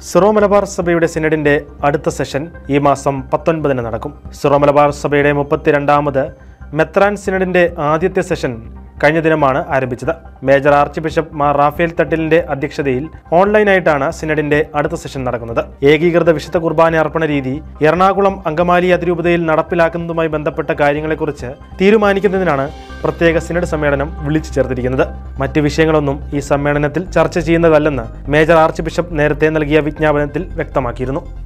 Syro Malabar സഭയുടെ സിനഡിന്റെ അടുത്ത session ഈ മാസം പത്തൊൻപതിന് നടക്കും സിറോ മലബാർ സഭയുടെ മുപ്പത്തിരണ്ടാമത് മെത്രാൻ സിനഡിന്റെ ആദ്യത്തെ സെഷൻ കഴിഞ്ഞ ദിനമാണ് ആരംഭിച്ചത് major archbishop Mar Raphael തട്ടിലിന്റെ അധ്യക്ഷതയിൽ ഓൺലൈനായിട്ടാണ് സിനഡിന്റെ അടുത്ത സെഷൻ നടക്കുന്നത് ഏകീകൃത വിശുദ്ധ കുർബാന അർപ്പണ രീതി എറണാകുളം അങ്കമാലി അതിരൂപതയിൽ നടപ്പിലാക്കുന്നതുമായി ബന്ധപ്പെട്ട കാര്യങ്ങളെക്കുറിച്ച് തീരുമാനിക്കുന്നതിനാണ് പ്രത്യേക സിനഡ് സമ്മേളനം വിളിച്ചു ചേർത്തിരിക്കുന്നത് മറ്റ് വിഷയങ്ങളൊന്നും ഈ സമ്മേളനത്തിൽ ചർച്ച ചെയ്യുന്നതല്ലെന്ന് മേജർ ആർച്ച് ബിഷപ്പ് നേരത്തെ നൽകിയ വിജ്ഞാപനത്തിൽ വ്യക്തമാക്കിയിരുന്നു